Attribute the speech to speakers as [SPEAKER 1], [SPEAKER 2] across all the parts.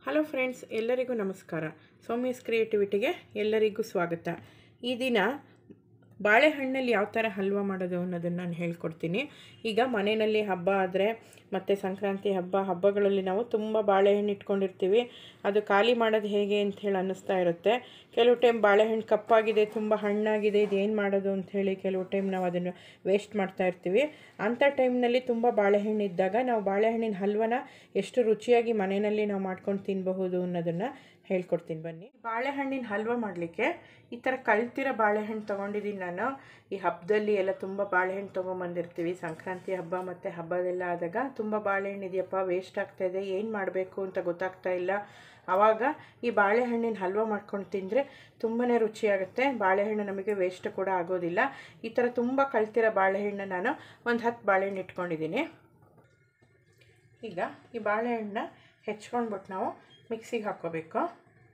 [SPEAKER 1] hello friends ಎಲ್ಲರಿಗೂ ನಮಸ್ಕಾರ ಸೌಮ್ಯಸ್ ಕ್ರಿಯೇಟಿವಿಟಿಗೆ ಎಲ್ಲರಿಗೂ ಸ್ವಾಗತ ಈ ದಿನ ಬಾಳೆಹಣ್ಣಲ್ಲಿ ಯಾವ ಥರ ಹಲ್ವ ಮಾಡೋದು ಅನ್ನೋದನ್ನು ನಾನು ಹೇಳ್ಕೊಡ್ತೀನಿ ಈಗ ಮನೆಯಲ್ಲಿ ಹಬ್ಬ ಆದರೆ ಮತ್ತು ಸಂಕ್ರಾಂತಿ ಹಬ್ಬ ಹಬ್ಬಗಳಲ್ಲಿ ನಾವು ತುಂಬ ಬಾಳೆಹಣ್ಣು ಇಟ್ಕೊಂಡಿರ್ತೀವಿ ಅದು ಖಾಲಿ ಮಾಡೋದು ಹೇಗೆ ಅಂತ ಹೇಳಿ ಅನ್ನಿಸ್ತಾ ಇರುತ್ತೆ ಕೆಲವು ಟೈಮ್ ಬಾಳೆಹಣ್ಣು ಕಪ್ಪಾಗಿದೆ ತುಂಬ ಹಣ್ಣಾಗಿದೆ ಇದು ಏನು ಮಾಡೋದು ಅಂತ ಹೇಳಿ ಕೆಲವು ಟೈಮ್ ನಾವು ಅದನ್ನು ವೇಸ್ಟ್ ಮಾಡ್ತಾ ಇರ್ತೀವಿ ಅಂಥ ಟೈಮ್ನಲ್ಲಿ ತುಂಬ ಬಾಳೆಹಣ್ಣು ಇದ್ದಾಗ ನಾವು ಬಾಳೆಹಣ್ಣಿನ ಹಲ್ವನ ಎಷ್ಟು ರುಚಿಯಾಗಿ ಮನೆಯಲ್ಲಿ ನಾವು ಮಾಡ್ಕೊಂಡು ತಿನ್ನಬಹುದು ಅನ್ನೋದನ್ನು ಹೇಳ್ಕೊಡ್ತೀನಿ ಬನ್ನಿ ಬಾಳೆಹಣ್ಣಿನ ಹಲ್ವ ಮಾಡಲಿಕ್ಕೆ ಈ ಥರ ಕಳ್ತಿರೋ ಬಾಳೆಹಣ್ಣು ತೊಗೊಂಡಿದ್ದೀನಿ ನಾನು ಈ ಹಬ್ಬದಲ್ಲಿ ಎಲ್ಲ ತುಂಬ ಬಾಳೆಹಣ್ಣು ತೊಗೊಂಬಂದಿರ್ತೀವಿ ಸಂಕ್ರಾಂತಿ ಹಬ್ಬ ಮತ್ತು ಹಬ್ಬದೆಲ್ಲ ಆದಾಗ ತುಂಬ ಬಾಳೆಹಣ್ಣು ಇದೆಯಪ್ಪ ವೇಸ್ಟ್ ಆಗ್ತಾಯಿದೆ ಏನು ಮಾಡಬೇಕು ಅಂತ ಗೊತ್ತಾಗ್ತಾ ಇಲ್ಲ ಆವಾಗ ಈ ಬಾಳೆಹಣ್ಣಿನ ಹಲ್ವ ಮಾಡ್ಕೊಂಡು ತಿಂದರೆ ತುಂಬಾ ರುಚಿಯಾಗುತ್ತೆ ಬಾಳೆಹಣ್ಣು ನಮಗೆ ವೇಸ್ಟ್ ಕೂಡ ಆಗೋದಿಲ್ಲ ಈ ಥರ ತುಂಬ ಕಳ್ತಿರೋ ಬಾಳೆಹಣ್ಣು ನಾನು ಒಂದು ಹತ್ತು ಬಾಳೆಹಣ್ಣು ಇಟ್ಕೊಂಡಿದ್ದೀನಿ ಈಗ ಈ ಬಾಳೆಹಣ್ಣನ್ನ ಹೆಚ್ಕೊಂಡ್ಬಿಟ್ಟು ನಾವು ಮಿಕ್ಸಿಗೆ ಹಾಕ್ಕೋಬೇಕು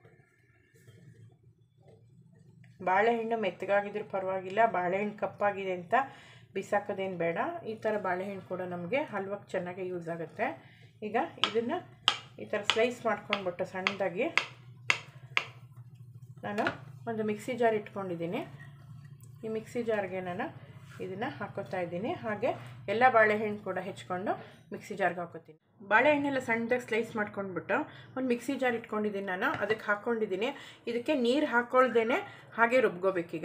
[SPEAKER 1] ಬಾಳೆಹಣ್ಣು ಮೆತ್ತಗಾಗಿದ್ರೂ ಪರವಾಗಿಲ್ಲ ಬಾಳೆಹಣ್ಣು ಕಪ್ಪಾಗಿದೆ ಅಂತ ಬಿಸಾಕೋದೇನು ಬೇಡ ಈ ಥರ ಬಾಳೆಹಣ್ಣು ಕೂಡ ನಮಗೆ ಹಲ್ವಕ್ಕೆ ಚೆನ್ನಾಗಿ ಯೂಸ್ ಆಗುತ್ತೆ ಈಗ ಇದನ್ನು ಈ ಥರ ಸ್ಲೈಸ್ ಮಾಡ್ಕೊಂಡ್ಬಿಟ್ಟು ಸಣ್ಣದಾಗಿ ನಾನು ಒಂದು ಮಿಕ್ಸಿ ಜಾರ್ ಇಟ್ಕೊಂಡಿದ್ದೀನಿ ಈ ಮಿಕ್ಸಿ ಜಾರ್ಗೆ ನಾನು ಇದನ್ನು ಹಾಕೋತಾ ಇದ್ದೀನಿ ಹಾಗೆ ಎಲ್ಲ ಬಾಳೆಹಣ್ಣು ಕೂಡ ಹೆಚ್ಕೊಂಡು ಮಿಕ್ಸಿ ಜಾರ್ಗೆ ಹಾಕೋತೀನಿ ಬಾಳೆಹಣ್ಣೆಲ್ಲ ಸಣ್ಣದಾಗಿ ಸ್ಲೈಸ್ ಮಾಡ್ಕೊಂಡ್ಬಿಟ್ಟು ಒಂದು ಮಿಕ್ಸಿ ಜಾರ್ ಇಟ್ಕೊಂಡಿದ್ದೀನಿ ನಾನು ಅದಕ್ಕೆ ಹಾಕ್ಕೊಂಡಿದ್ದೀನಿ ಇದಕ್ಕೆ ನೀರು ಹಾಕ್ಕೊಳ್ದೇನೆ ಹಾಗೆ ರುಬ್ಕೋಬೇಕೀಗ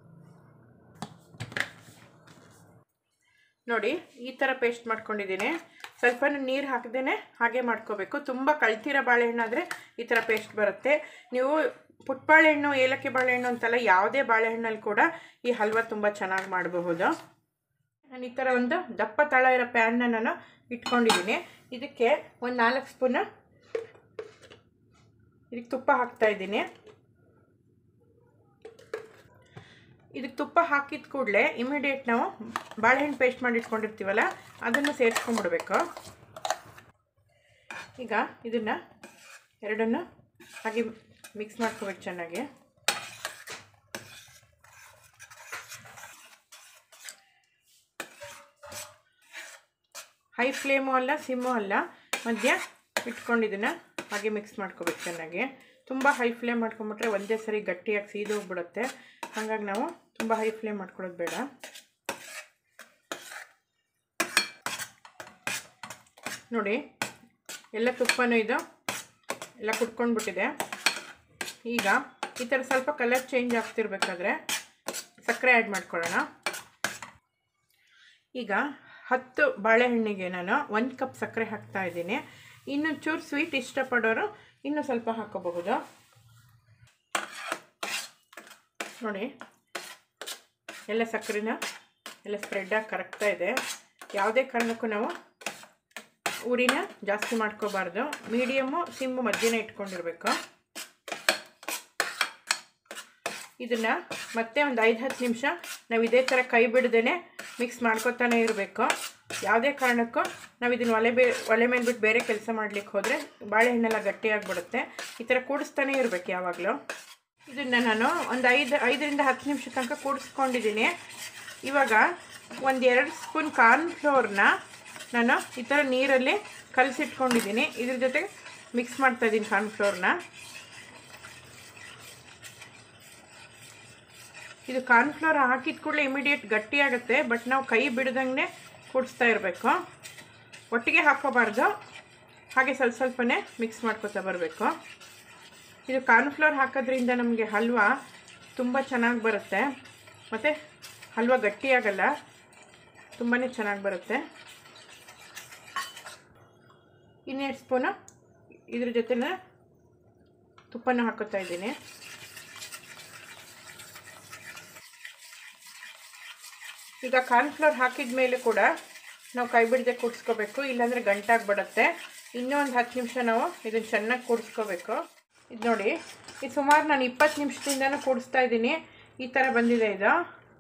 [SPEAKER 1] ನೋಡಿ ಈ ಥರ ಪೇಸ್ಟ್ ಮಾಡ್ಕೊಂಡಿದ್ದೀನಿ ಸ್ವಲ್ಪ ನೀರು ಹಾಕ್ದೇ ಹಾಗೆ ಮಾಡ್ಕೋಬೇಕು ತುಂಬ ಕಳ್ತಿರೋ ಬಾಳೆಹಣ್ಣಾದರೆ ಈ ಥರ ಪೇಸ್ಟ್ ಬರುತ್ತೆ ನೀವು ಪುಟ್ಟ ಬಾಳೆಹಣ್ಣು ಏಲಕ್ಕಿ ಬಾಳೆಹಣ್ಣು ಅಂತಲ್ಲ ಯಾವುದೇ ಬಾಳೆಹಣ್ಣಲ್ಲಿ ಕೂಡ ಈ ಹಲ್ವ ತುಂಬ ಚೆನ್ನಾಗಿ ಮಾಡಬಹುದು ನಾನು ಈ ಥರ ಒಂದು ದಪ್ಪ ತಳ ಇರೋ ಪ್ಯಾನ್ನ ನಾನು ಇಟ್ಕೊಂಡಿದ್ದೀನಿ ಇದಕ್ಕೆ ಒಂದು ನಾಲ್ಕು ಸ್ಪೂನ್ ಇದಕ್ಕೆ ತುಪ್ಪ ಹಾಕ್ತಾ ಇದ್ದೀನಿ ಇದಕ್ಕೆ ತುಪ್ಪ ಹಾಕಿದ ಕೂಡಲೇ ಇಮಿಡಿಯೇಟ್ ನಾವು ಬಾಳೆಹಣ್ಣು ಪೇಸ್ಟ್ ಮಾಡಿ ಇಟ್ಕೊಂಡಿರ್ತೀವಲ್ಲ ಅದನ್ನು ಸೇರಿಸ್ಕೊಂಡ್ಬಿಡ್ಬೇಕು ಈಗ ಇದನ್ನು ಎರಡನ್ನು ಹಾಗೆ ಮಿಕ್ಸ್ ಮಾಡ್ಕೋಬೇಕು ಚೆನ್ನಾಗಿ ಹೈ ಫ್ಲೇಮು ಅಲ್ಲ ಸಿಮ್ಮು ಅಲ್ಲ ಮಧ್ಯ ಇಟ್ಕೊಂಡಿದ್ದನ್ನು ಹಾಗೆ ಮಿಕ್ಸ್ ಮಾಡ್ಕೋಬೇಕು ಚೆನ್ನಾಗಿ ತುಂಬ ಹೈ ಫ್ಲೇಮ್ ಮಾಡ್ಕೊಂಬಿಟ್ರೆ ಒಂದೇ ಸರಿ ಗಟ್ಟಿಯಾಗಿ ಸೀದೋಗ್ಬಿಡುತ್ತೆ ಹಾಗಾಗಿ ನಾವು ತುಂಬ ಹೈ ಫ್ಲೇಮ್ ಮಾಡ್ಕೊಳ್ಳೋದು ಬೇಡ ನೋಡಿ ಎಲ್ಲ ತುಪ್ಪನೂ ಇದು ಎಲ್ಲ ಕುಟ್ಕೊಂಡ್ಬಿಟ್ಟಿದೆ ಈಗ ಈ ಥರ ಸ್ವಲ್ಪ ಕಲರ್ ಚೇಂಜ್ ಆಗ್ತಿರ್ಬೇಕಾದ್ರೆ ಸಕ್ಕರೆ ಆ್ಯಡ್ ಮಾಡ್ಕೊಳ್ಳೋಣ ಈಗ ಹತ್ತು ಬಾಳೆಹಣ್ಣಿಗೆ ನಾನು ಒಂದು ಕಪ್ ಸಕ್ಕರೆ ಹಾಕ್ತಾ ಇದ್ದೀನಿ ಇನ್ನು ಚೂರು ಸ್ವೀಟ್ ಇಷ್ಟಪಡೋರು ಇನ್ನೂ ಸ್ವಲ್ಪ ಹಾಕೋಬಹುದು ನೋಡಿ ಎಲ್ಲ ಸಕ್ಕರೆನ ಎಲ್ಲ ಸ್ಪ್ರೆಡ್ಡಾಗಿ ಕರಗ್ತಾ ಇದೆ ಯಾವುದೇ ಕಾರಣಕ್ಕೂ ನಾವು ಉರಿನ ಜಾಸ್ತಿ ಮಾಡ್ಕೋಬಾರ್ದು ಮೀಡಿಯಮ್ಮು ಸಿಮ್ಮು ಮಧ್ಯನೇ ಇಟ್ಕೊಂಡಿರ್ಬೇಕು ಇದನ್ನು ಮತ್ತೆ ಒಂದು ಐದು ಹತ್ತು ನಿಮಿಷ ನಾವು ಇದೇ ಥರ ಕೈ ಬಿಡ್ದೇ ಮಿಕ್ಸ್ ಮಾಡ್ಕೊತಾನೆ ಇರಬೇಕು ಯಾವುದೇ ಕಾರಣಕ್ಕೂ ನಾವು ಇದನ್ನು ಒಲೆ ಬೇ ಒಲೆ ಮೇಲೆ ಬಿಟ್ಟು ಬೇರೆ ಕೆಲಸ ಮಾಡಲಿಕ್ಕೆ ಹೋದರೆ ಬಾಳೆಹಣ್ಣೆಲ್ಲ ಗಟ್ಟಿಯಾಗಿಬಿಡುತ್ತೆ ಈ ಥರ ಕೂಡಿಸ್ತಾನೆ ಇರಬೇಕು ಯಾವಾಗಲೂ ಇದನ್ನು ನಾನು ಒಂದು ಐದು ಐದರಿಂದ ಹತ್ತು ನಿಮಿಷ ತನಕ ಕೂಡಿಸ್ಕೊಂಡಿದ್ದೀನಿ ಇವಾಗ ಒಂದು ಎರಡು ಸ್ಪೂನ್ ಕಾರ್ನ್ಫ್ಲೋರ್ನ ನಾನು ಈ ಥರ ನೀರಲ್ಲಿ ಕಲಸಿಟ್ಕೊಂಡಿದ್ದೀನಿ ಇದ್ರ ಜೊತೆಗೆ ಮಿಕ್ಸ್ ಮಾಡ್ತಾಯಿದ್ದೀನಿ ಕಾರ್ನ್ಫ್ಲೋರ್ನ ಇದು ಕಾರ್ನ್ಫ್ಲೋರ್ ಹಾಕಿದ ಕೂಡಲೇ ಇಮಿಡಿಯೇಟ್ ಗಟ್ಟಿಯಾಗುತ್ತೆ ಬಟ್ ನಾವು ಕೈ ಬಿಡ್ದಂಗೆ ಕೂಡಿಸ್ತಾ ಇರಬೇಕು ಒಟ್ಟಿಗೆ ಹಾಕೋಬಾರ್ದು ಹಾಗೆ ಸ್ವಲ್ಪ ಸ್ವಲ್ಪನೇ ಮಿಕ್ಸ್ ಮಾಡ್ಕೊತಾ ಬರಬೇಕು ಇದು ಕಾರ್ನ್ಫ್ಲೋರ್ ಹಾಕೋದ್ರಿಂದ ನಮಗೆ ಹಲ್ವ ತುಂಬ ಚೆನ್ನಾಗಿ ಬರುತ್ತೆ ಮತ್ತು ಹಲ್ವ ಗಟ್ಟಿಯಾಗಲ್ಲ ತುಂಬಾ ಚೆನ್ನಾಗಿ ಬರುತ್ತೆ ಇನ್ನೆರಡು ಸ್ಪೂನು ಇದ್ರ ಜೊತೆನ ತುಪ್ಪನ ಹಾಕೋತಾ ಇದ್ದೀನಿ ಈಗ ಕಾರ್ನ್ಫ್ಲೋರ್ ಹಾಕಿದ ಮೇಲೆ ಕೂಡ ನಾವು ಕೈ ಬಿಡದೆ ಕೂಡಿಸ್ಕೋಬೇಕು ಇಲ್ಲಾಂದರೆ ಗಂಟಾಗ್ಬಿಡುತ್ತೆ ಇನ್ನೂ ಒಂದು ಹತ್ತು ನಿಮಿಷ ನಾವು ಇದನ್ನು ಚೆನ್ನಾಗಿ ಕೂಡಿಸ್ಕೋಬೇಕು ಇದು ನೋಡಿ ಇದು ಸುಮಾರು ನಾನು ಇಪ್ಪತ್ತು ನಿಮಿಷದಿಂದನೂ ಕೂಡಿಸ್ತಾ ಇದ್ದೀನಿ ಈ ಥರ ಬಂದಿದೆ ಇದು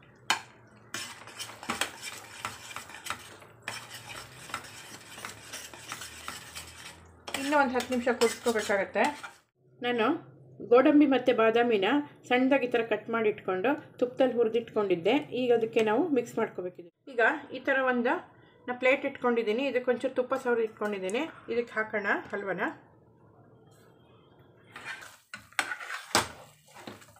[SPEAKER 1] ಇನ್ನೂ ಒಂದು ಹತ್ತು ನಿಮಿಷ ಕೂಡಿಸ್ಕೋಬೇಕಾಗತ್ತೆ ನಾನು ಗೋಡಂಬಿ ಮತ್ತು ಬಾದಾಮಿನ ಸಣ್ಣದಾಗಿ ಈ ಥರ ಕಟ್ ಮಾಡಿ ಇಟ್ಕೊಂಡು ತುಪ್ಪದಲ್ಲಿ ಹುರಿದಿಟ್ಕೊಂಡಿದ್ದೆ ಈಗ ಅದಕ್ಕೆ ನಾವು ಮಿಕ್ಸ್ ಮಾಡ್ಕೋಬೇಕಿದೆ ಈಗ ಈ ಥರ ಒಂದು ನಾ ಪ್ಲೇಟ್ ಇಟ್ಕೊಂಡಿದ್ದೀನಿ ಇದಕ್ಕೆ ಒಂಚೂರು ತುಪ್ಪ ಸವರಿ ಇಟ್ಕೊಂಡಿದ್ದೀನಿ ಇದಕ್ಕೆ ಹಾಕೋಣ ಹಲ್ವನ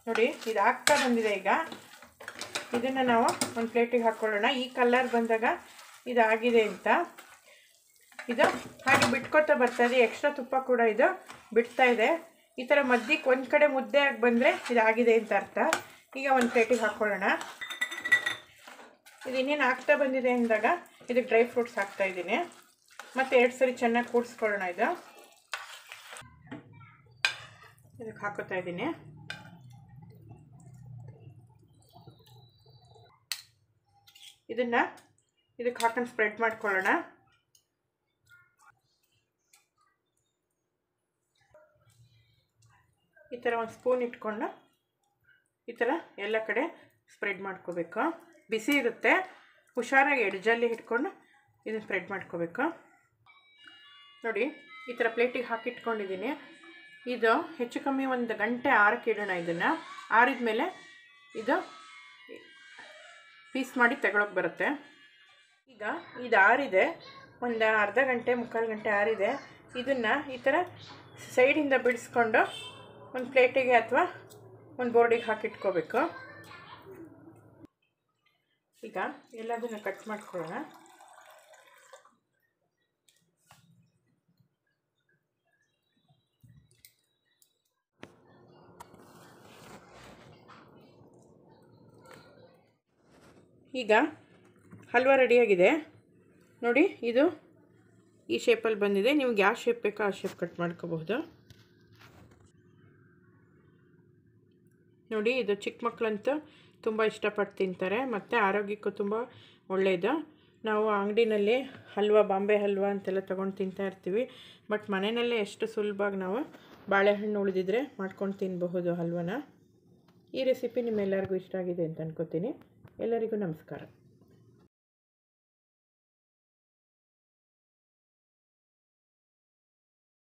[SPEAKER 1] ನೋಡಿ ಇದು ಆಗ್ತಾ ಬಂದಿದೆ ಈಗ ಇದನ್ನು ನಾವು ಒಂದು ಪ್ಲೇಟಿಗೆ ಹಾಕ್ಕೊಳ್ಳೋಣ ಈ ಕಲರ್ ಬಂದಾಗ ಇದಾಗಿದೆ ಅಂತ ಇದು ಹಾಗೆ ಬಿಟ್ಕೊತಾ ಬರ್ತಾ ಇದೆ ಎಕ್ಸ್ಟ್ರಾ ತುಪ್ಪ ಕೂಡ ಇದು ಬಿಡ್ತಾ ಇದೆ ಈ ಥರ ಮಧ್ಯಕ್ಕೆ ಒಂದು ಕಡೆ ಮುದ್ದೆ ಆಗಿ ಬಂದರೆ ಇದಾಗಿದೆ ಅಂತ ಅರ್ಥ ಈಗ ಒಂದು ಪ್ಲೇಟಿಗೆ ಹಾಕ್ಕೊಳ್ಳೋಣ ಇದು ಇನ್ನೇನು ಆಗ್ತಾ ಬಂದಿದೆ ಅಂದಾಗ ಇದಕ್ಕೆ ಡ್ರೈ ಫ್ರೂಟ್ಸ್ ಹಾಕ್ತಾ ಇದ್ದೀನಿ ಮತ್ತು ಎರಡು ಸರಿ ಚೆನ್ನಾಗಿ ಕೂಡಿಸ್ಕೊಳ್ಳೋಣ ಇದು ಇದಕ್ಕೆ ಹಾಕೋತಾ ಇದ್ದೀನಿ ಇದನ್ನು ಇದಕ್ಕೆ ಹಾಕೊಂಡು ಸ್ಪ್ರೆಡ್ ಮಾಡ್ಕೊಳ್ಳೋಣ ಈ ಥರ ಒಂದು ಸ್ಪೂನ್ ಇಟ್ಕೊಂಡು ಈ ಥರ ಎಲ್ಲ ಕಡೆ ಸ್ಪ್ರೆಡ್ ಮಾಡ್ಕೋಬೇಕು ಬಿಸಿ ಇರುತ್ತೆ ಹುಷಾರಾಗಿ ಎಡ್ಜಲ್ಲಿ ಇಟ್ಕೊಂಡು ಇದನ್ನು ಸ್ಪ್ರೆಡ್ ಮಾಡ್ಕೋಬೇಕು ನೋಡಿ ಈ ಥರ ಪ್ಲೇಟಿಗೆ ಹಾಕಿಟ್ಕೊಂಡಿದ್ದೀನಿ ಇದು ಹೆಚ್ಚು ಕಮ್ಮಿ ಒಂದು ಗಂಟೆ ಆರಕ್ಕೆ ಇಡೋಣ ಇದನ್ನು ಆರಿದ ಮೇಲೆ ಇದು ಪೀಸ್ ಮಾಡಿ ತಗೊಳಕ್ಕೆ ಬರುತ್ತೆ ಈಗ ಇದು ಆರಿದೆ ಒಂದು ಅರ್ಧ ಗಂಟೆ ಮುಕ್ಕಾಲು ಗಂಟೆ ಆರಿದೆ ಇದನ್ನು ಈ ಥರ ಸೈಡಿಂದ ಬಿಡಿಸ್ಕೊಂಡು ಒಂದು ಪ್ಲೇಟಿಗೆ ಅಥವಾ ಒಂದು ಬೋರ್ಡಿಗೆ ಹಾಕಿಟ್ಕೋಬೇಕು ಈಗ ಎಲ್ಲದನ್ನು ಕಟ್ ಮಾಡ್ಕೊಳ್ಳೋಣ ಈಗ ಹಲ್ವಾ ರೆಡಿಯಾಗಿದೆ ನೋಡಿ ಇದು ಈ ಶೇಪಲ್ಲಿ ಬಂದಿದೆ ನಿಮ್ಗೆ ಯಾವ ಶೇಪ್ ಬೇಕೋ ಆ ಶೇಪ್ ಕಟ್ ಮಾಡ್ಕೋಬಹುದು ನೋಡಿ ಇದು ಚಿಕ್ಕ ಮಕ್ಕಳಂತೂ ತುಂಬ ಇಷ್ಟಪಟ್ಟು ತಿಂತಾರೆ ಮತ್ತು ಆರೋಗ್ಯಕ್ಕೂ ತುಂಬ ಒಳ್ಳೆಯದು ನಾವು ಅಂಗಡಿನಲ್ಲಿ ಹಲ್ವಾ ಬಾಂಬೆ ಹಲ್ವಾ ಅಂತೆಲ್ಲ ತೊಗೊಂಡು ತಿಂತಾ ಇರ್ತೀವಿ ಬಟ್ ಮನೆಯಲ್ಲೇ ಎಷ್ಟು ಸುಲಭವಾಗಿ ನಾವು ಬಾಳೆಹಣ್ಣು ಉಳಿದಿದ್ರೆ ಮಾಡ್ಕೊಂಡು ತಿನ್ನಬಹುದು ಹಲ್ವನ ಈ ರೆಸಿಪಿ ನಿಮ್ಮೆಲ್ಲರಿಗೂ ಇಷ್ಟ ಆಗಿದೆ ಅಂತ ಅನ್ಕೋತೀನಿ ಎಲ್ಲರಿಗೂ ನಮಸ್ಕಾರ